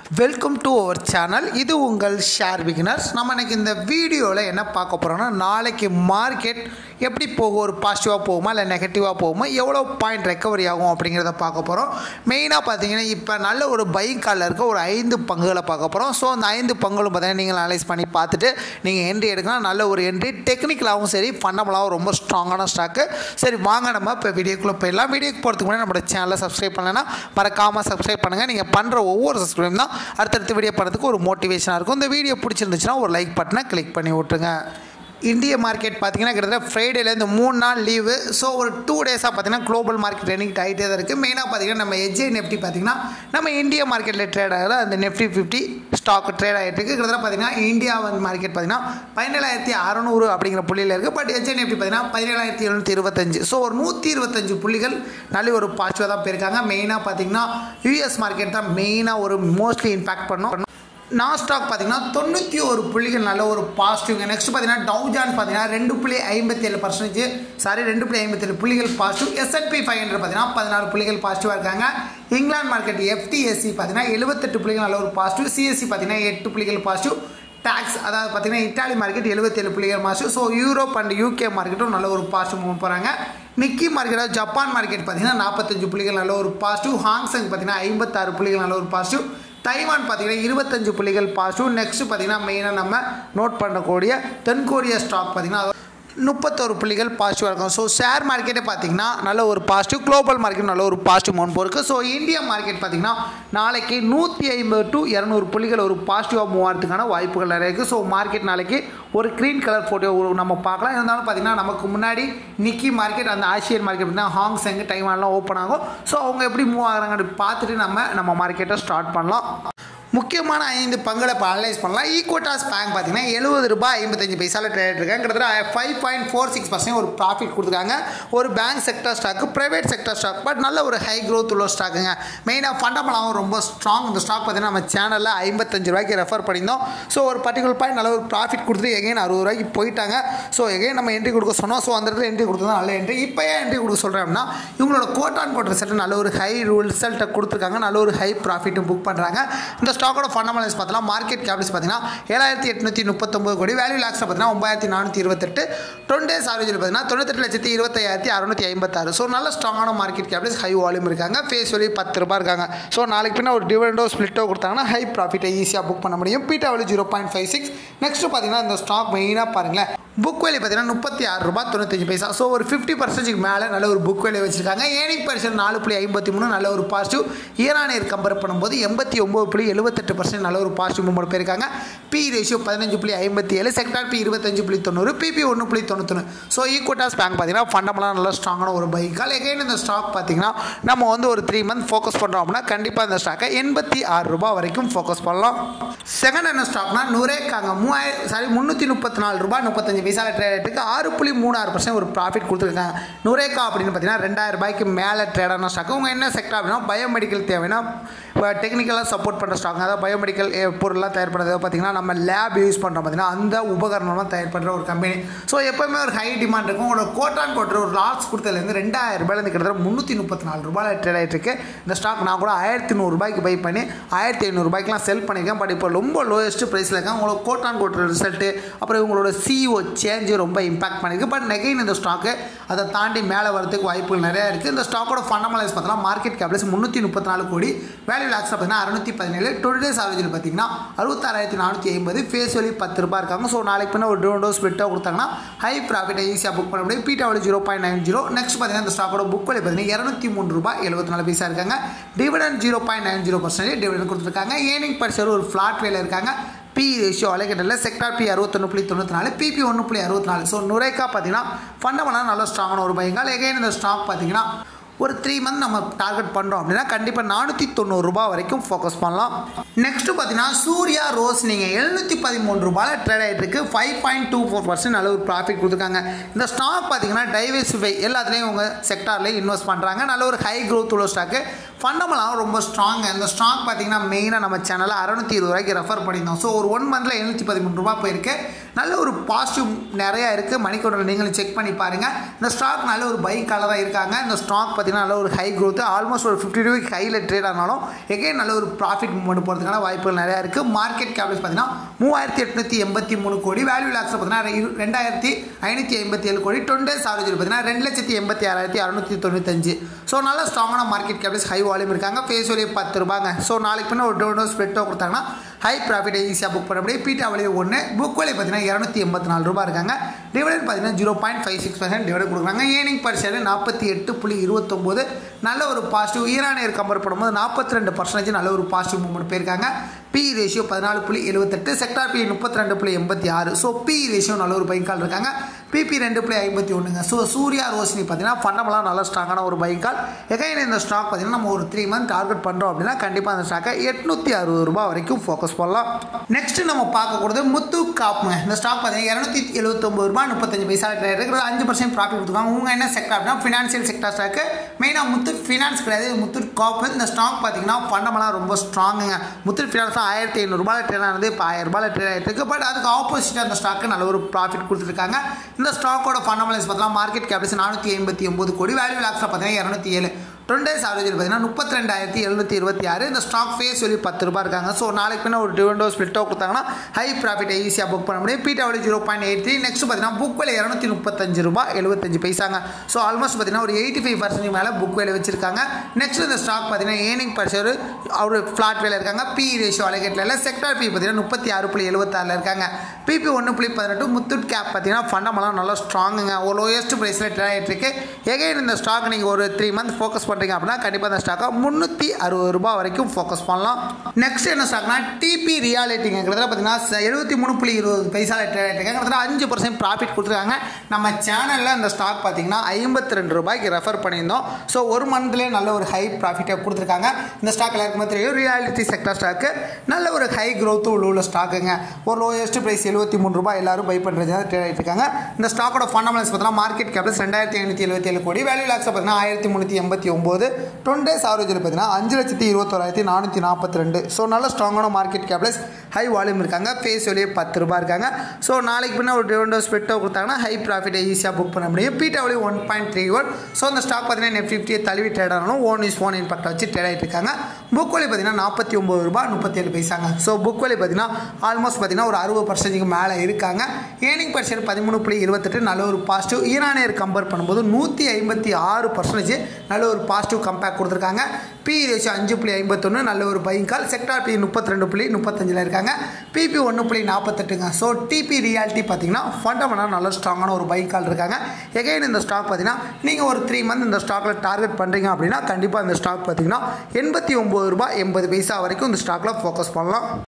welcome to our channel இது உங்கள் share beginners நம்ம இன்னைக்கு இந்த வீடியோவில் என்ன பார்க்க போகிறோம்னா நாளைக்கு மார்க்கெட் எப்படி போகும் ஒரு பாசிட்டிவாக போகுமா இல்லை நெகட்டிவாக போகுமா எவ்வளோ பாயிண்ட் ரெக்கவரி ஆகும் அப்படிங்கிறத பார்க்க போகிறோம் மெயினாக பார்த்தீங்கன்னா இப்போ நல்ல ஒரு பைக் காலில் இருக்க ஒரு ஐந்து பங்குகளை பார்க்க போகிறோம் ஸோ அந்த ஐந்து பங்குகளும் பார்த்தீங்கன்னா நீங்கள் அனலைஸ் பண்ணி பார்த்துட்டு நீங்கள் என்ட்ரி எடுக்கலாம் நல்ல ஒரு என்ட்ரி டெக்னிக்கலாகவும் சரி ஃபண்டமெண்டாகவும் ரொம்ப ஸ்ட்ராங்கான ஸ்டாக்கு சரி வாங்க நம்ம இப்போ வீடியோக்குள்ளே போயிடலாம் வீடியோக்கு போகிறதுக்கு முன்னாடி நம்மளோட சேனலை சப்ஸ்கிரைப் பண்ணலைன்னா மறக்காமல் சப்ஸ்கிரைப் பண்ணுங்கள் நீங்கள் பண்ணுற ஒவ்வொரு சப்ஸ்கிரைப் தான் அடுத்தடுத்த வீடியோ பண்ணுறதுக்கு ஒரு மோட்டிவேஷனாக இருக்கும் இந்த வீடியோ பிடிச்சிருந்துச்சுன்னா ஒரு லைக் பட்டனை கிளிக் பண்ணி விட்ருங்க இந்திய மார்க்கெட் பார்த்தீங்கன்னா கிட்டத்தட்ட ஃப்ரைடேலேருந்து மூணு நாள் லீவு ஸோ ஒரு டூ டேஸாக பார்த்தீங்கன்னா குளோபல் மார்க்கெட் ரெனிக் ஆகிட்டே தான் இருக்குது மெயினாக பார்த்தீங்கன்னா நம்ம எஜ்ஜே நெஃப்டி பார்த்தீங்கன்னா நம்ம இந்திய மார்க்கெட்டில் ட்ரேட் ஆகிற அந்த நெஃப்டி ஃபிஃப்டி ஸ்டாக் ட்ரேட் ஆகிட்டு இருக்குது கிட்டத்தட்ட பார்த்தீங்கன்னா இந்தியா மார்க்கெட் பார்த்தீங்கன்னா பதினேழாயிரத்தி அறநூறு அப்படிங்கிற புள்ளியில் இருக்குது பட் எஜ்ஜே நெஃப்டி பார்த்தீங்கன்னா பதினேழாயிரத்தி எழுநூற்றி இருபத்தஞ்சு ஸோ ஒரு நூற்றி இருபத்தஞ்சு புள்ளிகள் நல்ல ஒரு பாசிட்டிவாக தான் போயிருக்காங்க மெயினாக பார்த்தீங்கன்னா யூஎஸ் மார்க்கெட் தான் மெயினாக ஒரு மோஸ்ட்லி இம்பாக்ட் பண்ணும் நாஸ்டாக் பார்த்தீங்கன்னா தொண்ணூற்றி ஒரு புள்ளிகள் நல்ல ஒரு பாசிட்டிவ்ங்க நெக்ஸ்ட் பார்த்தீங்கன்னா டவுஜான் பார்த்தீங்கன்னா ரெண்டு புள்ளி ஐம்பத்தேழு பர்சன்டேஜ் சாரி ரெண்டு புள்ளி ஐம்பத்தேழு புள்ளிகள் பாசிட்டிவ் எஸ்என்பி ஃபைவ் ஹண்ட்ரட் பார்த்தீங்கன்னா பதினாறு புள்ளிகள் பாசிட்டிவாக இருக்காங்க இங்கிலாந்து மார்க்கெட் எஃப்டிஎஸ்சி பார்த்தீங்கன்னா எழுபத்தெட்டு புள்ளிகள் நல்ல ஒரு பாசிட்டிவ் சிஎஸ்சி பார்த்தீங்கன்னா எட்டு புள்ளிகள் பாசிட்டிவ் டாக்ஸ் அதாவது பார்த்தீங்கன்னா இட்டாலி மார்க்கெட் எழுபத்தேழு புள்ளிகள் positive so Europe and UK மார்க்கெட்டும் நல்ல ஒரு பாசிட்டிவ் மூவ் போகிறாங்க நிக்கி மார்க்கெட் ஜப்பான் மார்க்கெட் பார்த்தீங்கன்னா நாற்பத்தஞ்சு புள்ளிகள் நல்ல ஒரு பாசிட்டிவ் ஹாங்ஸங் பார்த்தீங்கன்னா ஐம்பத்தாறு புள்ளிகள் நல்ல ஒரு பாசிட்டிவ் தைவான் பார்த்தீங்கன்னா இருபத்தஞ்சு புள்ளிகள் பாசிட்டிவ் நெக்ஸ்ட் பார்த்தீங்கன்னா மெயினாக நம்ம நோட் பண்ணக்கூடிய தென்கொரியா ஸ்டாக் பார்த்தீங்கன்னா முப்பத்தோரு புள்ளிகள் பாசிட்டிவாக இருக்கும் ஸோ ஷேர் மார்க்கெட்டே பார்த்தீங்கன்னா நல்ல ஒரு பாசிட்டிவ் குளோபல் மார்க்கெட் நல்ல ஒரு பாசிட்டிவ் மோன் போருக்கு ஸோ இந்தியா மார்க்கெட் பார்த்தீங்கன்னா நாளைக்கு நூற்றி ஐம்பது டு இரநூறு புள்ளிகள் ஒரு பாசிட்டிவாக மூவ் ஆகிறதுக்கான வாய்ப்புகள் நிறைய இருக்குது ஸோ மார்க்கெட் நாளைக்கு ஒரு க்ரீன் கலர் ஃபோட்டோ நம்ம பார்க்கலாம் இருந்தாலும் பார்த்தீங்கன்னா நமக்கு முன்னாடி நிக்கி மார்க்கெட் அந்த ஆசியன் மார்க்கெட் பார்த்தீங்கன்னா ஹாங்ஸெங் டைவான்லாம் ஓப்பன் ஆகும் ஸோ அவங்க எப்படி மூவ் ஆகுறாங்கன்னு பார்த்துட்டு நம்ம நம்ம மார்க்கெட்டை ஸ்டார்ட் பண்ணலாம் முக்கியமான ஐந்து பங்குகளை இப்போ அனலைஸ் பண்ணலாம் ஈக்வட்டாஸ் பேங்க் பார்த்தீங்கன்னா எழுபது ரூபாய் ஐம்பத்தஞ்சு பைசாவில் ட்ரேட் இருக்காங்க கிட்டத்தட்ட five point four six percent ஒரு ப்ராஃபிட் கொடுத்துருக்காங்க ஒரு bank sector stock private sector stock but நல்ல ஒரு ஹை க்ரோத் உள்ள ஸ்டாக்குங்க மெயினாக ஃபண்டமெண்டாகவும் ரொம்ப ஸ்ட்ராங் இந்த ஸ்டாக் பார்த்தீங்கன்னா நம்ம சேனலில் ஐம்பத்தஞ்சு ரூபாய்க்கு ரெஃபர் பண்ணியிருந்தோம் ஸோ ஒரு பர்டிகுலர் பாயிண்ட் நல்ல ஒரு ப்ராஃபிட் கொடுத்துட்டு எகைன் அறுபது ரூபாய்க்கு போயிட்டாங்க ஸோ எகைன் நம்ம என்ட்ரி கொடுக்க சொன்னோம் ஸோ அந்த இடத்துல என்ட்ரி கொடுத்தது நல்ல என்ட்ரி இப்போ ஏன் என்ட்ரி கொடுக்க சொல்கிறேன் அப்படின்னா இவங்களோட கோட் ஆன் கோட் ரிசல்ட் நல்ல ஒரு ஹை ரிசல்ட்டை கொடுத்துருக்காங்க நல்ல ஒரு ஹை ப்ராஃபிட்டும் புக் பண்ணுறாங்க இந்த ஸ்டாக்கோட ஃபண்டமெண்டல்ஸ் பார்த்தலாம் மார்க்கெட் கேபிள்ஸ் பார்த்தீங்கன்னா ஏழாயிரத்தி எட்நூற்றி முப்பத்தொம்பது கோடி வேல்யூ லேக்ஸில் பார்த்தீங்கன்னா ஒம்பாயிரத்தி நானூற்றி இருபத்தெட்டு டுவெண்ட்டி டேஸ் ஆவரேஜில் பார்த்தீங்கன்னா தொண்ணூத்தெட்டு லட்சத்தி இருபத்தாயிரத்தி அறுநூற்றி ஐம்பத்தாறு ஸோ நல்ல ஸ்ட்ராங்கான மார்க்கெட் கேபிள்ஸ் ஹை வால்யூம் இருக்காங்க ஃபேஸ் வேல்யூ பத்து ரூபாய் இருக்காங்க ஸோ நாளைக்கு பின்ன ஒரு டிவிடெண்டோ ஸ்பிளிட்டோ கொடுத்தாங்கன்னா ஹை ப்ராஃபிட்டை ஈஸியாக புக் பண்ண முடியும் beta value zero point five six next பார்த்தீங்கன்னா இந்த ஸ்டாக் மெயினாக பாருங்களேன் புக் வேலி பார்த்தீங்கன்னா முப்பத்தி ஆறு ரூபாய் தொண்ணூத்தஞ்சு பைசா ஸோ ஒரு ஃபிஃப்டி பர்சன்டேஜ் மேலே நல்ல ஒரு புக் வேலி வச்சிருக்காங்க ஏனிக் பர்சன்ட் நாலு புள்ளி ஐம்பத்தி மூணு நல்ல ஒரு பாசிட்டிவ் ஈரானியர் கம்பேர் பண்ணும்போது எண்பத்தி ஒம்பது புள்ளி எழுபத்தெட்டு பர்சன்ட் நல்ல ஒரு பாசிட்டிவ் மூவ்மெண்ட் போயிருக்காங்க பி ரேஷியோ பதினஞ்சு புள்ளி ஐம்பத்தி ஏழு செக்டார் பி இருபத்தஞ்சு புள்ளி தொண்ணூறு பிபி ஒன்று புள்ளி தொண்ணூத்தொன்று ஸோ ஈக்குவட்டாஸ் பேங்க் பார்த்தீங்கன்னா ஃபண்டமெல்லாம் நல்ல ஸ்ட்ராங்கான ஒரு பைக்கால் எகைன் இந்த ஸ்டாக் பார்த்தீங்கன்னா நம்ம வந்து ஒரு த்ரீ மந்த் ஃபோக்கஸ் பண்ணுறோம் அப்படின்னா கண்டிப்பாக இந்த ஸ்டாக்கை எண்பத்தி ஆறு ரூபாய் வரைக்கும் ஃபோக்கஸ் பண்ணலாம் செகண்ட் என்ன ஸ்டாக்னா நுரேக்காங்க மூவாயிரம் சாரி முந்நூற்றி முப்பத்தி நாலு ரூபாய் முப்பத்தஞ்சு பைசாவில் ட்ரேட் ஆகிட்டு ஆறு புள்ளி மூணு ஆறு பர்சன்ட் ஒரு ப்ராஃபிட் கொடுத்துருக்காங்க நுரேக்கா அப்படின்னு பார்த்தீங்கன்னா ரெண்டாயிரம் ரூபாய்க்கு மேலே ட்ரேடான ஸ்டாக் உங்கள் என்ன செக்டர் அப்படின்னா பயோமெடிக்கல் தேவைன்னா இப்போ டெக்னிக்கலாக சப்போர்ட் பண்ணுற ஸ்டாக் அதாவது பயோமெடிக்கல் பொருள்லாம் தயார் பண்ணுறது பார்த்தீங்கன்னா நம்ம லேப் யூஸ் பண்ணுறோம் பார்த்தீங்கன்னா அந்த உபகரணம்லாம் தயார் பண்ணுற ஒரு கம்பெனி ஸோ எப்போவுமே ஒரு ஹை டிமாண்ட் இருக்கும் உங்களோட கோட்டான் கோட்டர் ஒரு லாஸ் கொடுத்ததுலேருந்து ரெண்டாயிரம் ரூபாயிலேருந்து கிட்டத்தட்ட முந்நூற்றி முப்பத்தி நாலு ரூபாயில் ட்ரேட் ஆகிட்டு இருக்கு இந்த ஸ்டாக் நான் கூட ஆயிரத்தி நூறுரூபாய்க்கு பை பண்ணி ஆயிரத்தி ஐநூறுரூபாய்க்குலாம் செல் பண்ணியிருக்கேன் பட் இப்போ ரொம்ப லோயஸ்ட் ப்ரைஸில் இருக்காங்க உங்களோட கோட்டான் கோட்டர் ரிசல்ட்டு அப்புறம் இவங்களோட சிஓ சேஞ்சு ரொம்ப இம்பாக்ட் பண்ணியிருக்கு பட் நெகைன் இந்த ஸ்டாக்கு அதை தாண்டி மேலே வரதுக்கு வாய்ப்புகள் நிறையா இருக்குது இந்த ஸ்டாக்கோட ஃபண்டமெண்டல்ஸ் பார்த்தோம்னா மார்க்கெட் கேபிள்ஸ் முந்நூற்றி முப்பத்தி நாலு கோடி வேல்யூ லாக்ஸ் பார்த்தீங்கன்னா அறுநூற்றி பதினேழு டுவெண்ட்டி டேஸ் ஆவரேஜில் பார்த்தீங்கன்னா அறுபத்தாறாயிரத்தி நானூற்றி ஐம்பது ஃபேஸ் வேல்யூ பத்து ரூபாய் இருக்காங்க ஸோ நாளைக்கு பின்ன ஒரு டோன் டோஸ் பெட்டாக கொடுத்தாங்கன்னா ஹை ப்ராஃபிட்டை ஈஸியாக புக் பண்ண முடியும் beta value zero point nine zero next பார்த்தீங்கன்னா இந்த ஸ்டாக்கோட புக் வேல்யூ பார்த்தீங்கன்னா இரநூத்தி மூணு ரூபாய் எழுபத்தி நாலு பைசா இருக்காங்க dividend zero point nine zero percentage dividend கொடுத்துருக்காங்க ஏர்னிங் பர்சர் ஒரு ஃப்ளாட் வேல இருக்காங்க பி ரேஷியோ அலைக்கட்டில் செக்டார் பி அறுபத்தொன்று புள்ளி தொண்ணூற்றி நாலு பிபி ஒன்று புள்ளி அறுபத்தி நாலு ஸோ நுரைக்கா பார்த்தீங்கன்னா ஃபண்டமெண்டாக நல்ல ஸ்ட்ராங்கான ஒரு பயங்கள் எகைன் இந்த ஸ்டாக் பார்த்தீங்கன்னா ஒரு த்ரீ மந்த் நம்ம டார்கெட் பண்ணுறோம் அப்படின்னா கண்டிப்பாக நானூற்றி தொண்ணூறுரூபா வரைக்கும் ஃபோக்கஸ் பண்ணலாம் நெக்ஸ்ட்டு பார்த்தீங்கன்னா சூர்யா ரோஸ் நீங்கள் எழுநூற்றி பதிமூணு ரூபாயில் ட்ரேட் ஆகிட்டு இருக்கு five point two four percent அளவு ப்ராஃபிட் கொடுத்துருக்காங்க இந்த ஸ்டாக் பார்த்தீங்கன்னா டைவர்சிஃபை எல்லாத்துலேயும் உங்கள் செக்டார்லேயும் இன்வெஸ்ட் பண்ணுறாங்க நல்ல ஒரு ஹை க்ரோத் உள்ள ஸ்டாக்கு ஃபண்டமெல்லாம் ரொம்ப ஸ்ட்ராங் இந்த ஸ்டாக் பார்த்தீங்கன்னா மெயினாக நம்ம சேனலில் அறநூற்றி இருபது ரூபாய்க்கு ரெஃபர் பண்ணியிருந்தோம் ஸோ ஒரு ஒன் மந்தில் எழுநூற்றி பதிமூணு ரூபா போயிருக்கு நல்ல ஒரு பாசிட்டிவ் நிறையா இருக்குது மணிக்கூடல் நீங்களும் செக் பண்ணி பாருங்கள் இந்த ஸ்டாக் நல்ல ஒரு பைக்கால தான் இருக்காங்க இந்த ஸ்டாக் பார்த்தீங்கன்னா நல்ல ஒரு ஹை growth ஆல்மோஸ்ட் ஒரு ஃபிஃப்டி ரூபாய்க்கு ஹையில் ட்ரேட் ஆனாலும் எகைன் நல்ல ஒரு ப்ராஃபிட் மூவ்மெண்ட் போகிறதுக்கான வாய்ப்புகள் நிறையா இருக்குது மார்க்கெட் கேபிள்ஸ் பார்த்தீங்கன்னா மூவாயிரத்தி எட்நூற்றி எண்பத்தி மூணு கோடி வேல்யூ லாக்ஸ் பார்த்தீங்கன்னா இரு- ரெண்டாயிரத்தி ஐநூற்றி ஐம்பத்தி ஏழு கோடி டுவெண்ட்டி டேஸ் ஆவரேஜ் பார்த்தீங்கன்னா ரெண்டு லட்சத்தி எண்பத்தி ஆறாயிரத்தி அறுநூற்றி தொண்ணூத்தஞ்சு ஸோ நல்ல ஸ்ட்ராங்கான மார்க்கெட் கேபிள்ஸ் ஹை வால்யூம் இருக்காங்க ஃபேஸ் வேல்யூ பத்து ரூபாங்க ஸோ நாளைக்கு பின்ன ஒரு டோனோ ஸ்ப்ரெட்டோ கொடுத்தாங்கன்னா ஹை ப்ராஃபிட் ஈஸியாக புக் பண்ண முடியும் பீட்டா வேல்யூ ஒன்று புக் வேல்யூ பார்த்தீங்கன்னா இரநூத்தி எண்பத்தி நாலு ரூபா இருக்காங்க டிவிடன் பார்த்தீங்கன்னா zero point five six percent dividend கொடுக்குறாங்க ஏர்னிங் பர் ஷேர் நாற்பத்தி எட்டு புள்ளி இருபத்தொம்போது நல்ல ஒரு பாசிட்டிவ் ஈரானியர் கம்பேர் பண்ணும்போது நாற்பத்தி ரெண்டு பர்சன்டேஜ் நல்ல ஒரு பாசிட்டிவ் மூவ்மெண்ட் போயிருக்காங்க பி ரேஷியோ பதினாலு புள்ளி எழுபத்தெட்டு செக்டார் பி முப்பத்தி ரெண்டு புள்ளி எண்பத்தி ஆறு ஸோ பி ரேஷியோ நல்ல ஒரு பைக்கால் இருக்காங்க பிபி ரெண்டு புள்ளி ஐம்பத்தி ஒன்றுங்க ஸோ சூர்யா ரோஷினி பார்த்தீங்கன்னா ஃபண்டமெல்லாம் நல்ல ஸ்ட்ராங்கான ஒரு பைக்கால் எகைன் இந்த ஸ்டாக் பார்த்தீங்கன்னா நம்ம ஒரு த்ரீ மந்த் டார்கெட் பண்ணுறோம் அப்படின்னா கண்டிப்பாக அந்த ஸ்டாக்கை எட்நூற்றி அறுபது ரூபாய் வரைக்கும் ஃபோக்கஸ் பண்ணலாம் நெக்ஸ்ட் நம்ம பார்க்கக்கூடியது முத்து காப்புங்க இந்த ஸ்டாக் பார்த்தீங்கன்னா இரநூத்தி எழுபத்தொம்பது ரூபாய் முப்பத்தஞ்சு பைசா ட்ரேட் இருக்கிறது அஞ்சு பர்சன்ட் ப்ராஃபிட் கொடுத்துருக்காங்க உங்கள் என்ன செக்டர் அப்படின்னா ஃபினான்ஷியல் செக்டர் ஸ்டாக்கு மெயினாக முத்தூட் ஃபினான்ஸ் கிடையாது இது முத்தூட் காப்பு இந்த ஸ்டாக் பார்த்தீங்கன்னா ஃபண்டமெல்லாம் ரொம்ப ஸ்ட்ராங்குங்க முத்தூட் ஃபினான்ஸ் தான் ஆயிரத்தி ஐநூறுரூபாயில் ட்ரேட் ஆனது இப்போ ஆயிரம் ரூபாயில் ட்ரேட் ஆகிட்டு இருக்கு பட் அதுக்கு ஆப்போசிட்டாக அந்த ஸ்டாக்கு நல்ல ஒரு ப்ராஃபிட் கொடுத்துருக்காங்க இந்த ஸ்டாக்கோட ஃபண்டமெண்டல்ஸ் பார்த்தீங்கன்னா மார்க்கெட் கேபிள்ஸ் நானூற்றி எண்பத்தி ஒம்பது கோடி வேல்யூ லாக்ஸில் பார்த்தீங்கன்னா இரநூத்தி ஏழு டுவெண்ட்டி டேஸ் ஆவரேஜ் பார்த்தீங்கன்னா முப்பத்தி ரெண்டாயிரத்தி எழுநூற்றி இருபத்தி ஆறு இந்த ஸ்டாக் ஃபேஸ் சொல்லி பத்து ரூபாய் இருக்காங்க ஸோ நாளைக்கு பின்ன ஒரு டிவெண்டோ ஸ்பிளிட்டோ கொடுத்தாங்கன்னா ஹை ப்ராஃபிட் ஈஸியாக புக் பண்ண முடியும் beta value zero point eight three next பார்த்தீங்கன்னா புக் வேலை இரநூத்தி முப்பத்தஞ்சு ரூபாய் எழுபத்தஞ்சு பைசாங்க ஸோ ஆல்மோஸ்ட் பார்த்தீங்கன்னா ஒரு எயிட்டி ஃபைவ் பர்சன்ட் மேலே புக் வேலை வச்சிருக்காங்க நெக்ஸ்ட் இந்த ஸ்டாக் பார்த்தீங்கன்னா ஏர்னிங் பர்சர் அவர் ஃப்ளாட் வேலை இருக்காங்க பி ரேஷியோ அலகேட்டில் இல்லை செக்டார் பி பார்த்தீங்கன்னா முப்பத்தி ஆறு புள்ளி எழுபத்தாறில் இருக்காங்க பிபி ஒன்று புள்ளி பதினெட்டு முத்தூட் கேப் பார்த்தீங்கன்னா ஃபண்டமெல்லாம் நல்லா ஸ்ட்ராங்குங்க ஒரு லோயஸ்ட் ப்ரைஸில் ட்ரேட் ஆகிட்டு இருக்கு எகைன் இந்த ஸ்டாக் நீங்கள் ஒரு த்ரீ மந்த் ஃபோக்கஸ் பண்ணுறீங்க அப்படின்னா கண்டிப்பாக இந்த ஸ்டாக்கை முந்நூற்றி அறுபது ரூபாய் வரைக்கும் ஃபோக்கஸ் பண்ணலாம் நெக்ஸ்ட் என்ன ஸ்டாக்னா டிபி ரியாலிட்டிங்க கிட்டத்தட்ட பார்த்தீங்கன்னா எழுபத்தி மூணு புள்ளி இருபது பைசாவில் ட்ரேட் ஆகிட்டு இருக்காங்க கிட்டத்தட்ட அஞ்சு பர்சன்ட் ப்ராஃபிட் கொடுத்துருக்காங்க நம்ம சேனலில் இந்த ஸ்டாக் பார்த்தீங்கன்னா ஐம்பத்தி ரெண்டு ரூபாய்க்கு ரெஃபர் பண்ணியிருந்தோம் ஸோ ஒரு மந்த்லேயே நல்ல ஒரு ஹை ப்ராஃபிட்டை கொடுத்துருக்காங்க இந்த ஸ்டாக் எல்லாருக்குமே தெரியும் ரியாலிட்டி செக்டர் ஸ்டாக்கு நல்ல ஒரு ஹை growth உள்ள உள்ள ஸ்டாக்குங்க ஒரு லோயஸ்ட் ப்ரைஸ் எழுபத்தி மூணு ரூபாய் எல்லாரும் பை பண்ணுறது ட்ரேட் ஆகிட்டு இருக்காங்க இந்த ஸ்டாக்கோட ஃபண்டமெண்டல்ஸ் பார்த்தீங்கன்னா மார்க்கெட் கேபிள்ஸ் ரெண்டாயிரத்தி ஐநூற்றி எழுபத்தி ஏழு கோடி வேல்யூ லாக்ஸ் பார்த்தீங்கன்னா ஆயிரத்தி முந்நூற்றி எண்பத்தி ஒம்பது டுவெண்ட்டி டேஸ் ஆவரேஜில் பார்த்தீங்கன்னா அஞ்சு லட்சத்தி இருபத்தோராயிரத்தி நானூற்றி நாற்பத்தி ரெண்டு ஸோ நல்ல ஸ்ட்ராங்கான மார்க்கெட் கேபிள்ஸ் ஹை வால்யூம் இருக்காங்க ஃபேஸ் வெளியே பத்து ரூபாய் இருக்காங்க ஸோ நாளைக்கு பின்ன ஒரு டிவெண்டோ ஸ்பெட்டோ கொடுத்தாங்கன்னா ஹை ப்ராஃபிட்டை ஈஸியாக புக் பண்ண முடியும் பீட்டா வழி one point three one so அந்த ஸ்டாக் பார்த்தீங்கன்னா நெட் ஃபிஃப்டியை தழுவி ட்ரேட் ஆனாலும் ஓன் இஸ் ஓன் இம்பாக்ட் வச்சு ட்ரேட் ஆகிட்டு இருக்காங்க புக் வழி பார்த்தீங்கன்னா நாற்பத்தி ஒம்பது ரூபாய் முப்பத்தேழு பைசாங்க ஸோ புக் வழி பார்த்தீங்கன்னா ஆல்மோஸ்ட் பார்த்தீங்கன்னா ஒரு அறுபது பர்சன்டேஜ்க்கு மேலே இருக்காங்க ஏர்னிங் பர்சன்ட் பதிமூணு புள்ளி இருபத்தெட்டு நல்ல ஒரு பாசிட்டிவ் ஈரானியர் கம்பேர் பண்ணும்போது நூற்றி ஐம்பத்தி ஆறு பர்சன்டேஜ் நல்ல ஒரு பாசிட்டிவ் கம்பேக் கொடுத்துருக்காங்க பி ரேஷியோ அஞ்சு புள்ளி ஐம்பத்தொன்று நல்ல ஒரு பையன் கால் செக்டார் பி முப்பத்தி ரெண்டு புள்ளி முப்பத்தஞ்சில் இருக்காங்க பிபி ஒன்று புள்ளி நாற்பத்தெட்டுங்க ஸோ டிபி ரியாலிட்டி பார்த்தீங்கன்னா ஃபண்டமெண்டாக நல்ல ஸ்ட்ராங்கான ஒரு பைக் கால் இருக்காங்க எகைன் இந்த ஸ்டாக் பார்த்தீங்கன்னா நீங்கள் ஒரு த்ரீ மந்த் இந்த ஸ்டாக்கில் டார்கெட் பண்ணுறீங்க அப்படின்னா கண்டிப்பாக இந்த ஸ்டாக் பார்த்தீங்கன்னா எண்பத்தி ஒம்பது ரூபாய் எண்பது பைசா வரைக்கும் இந்த ஸ்டாக்கில் ஃபோக்கஸ் பண்ணலாம்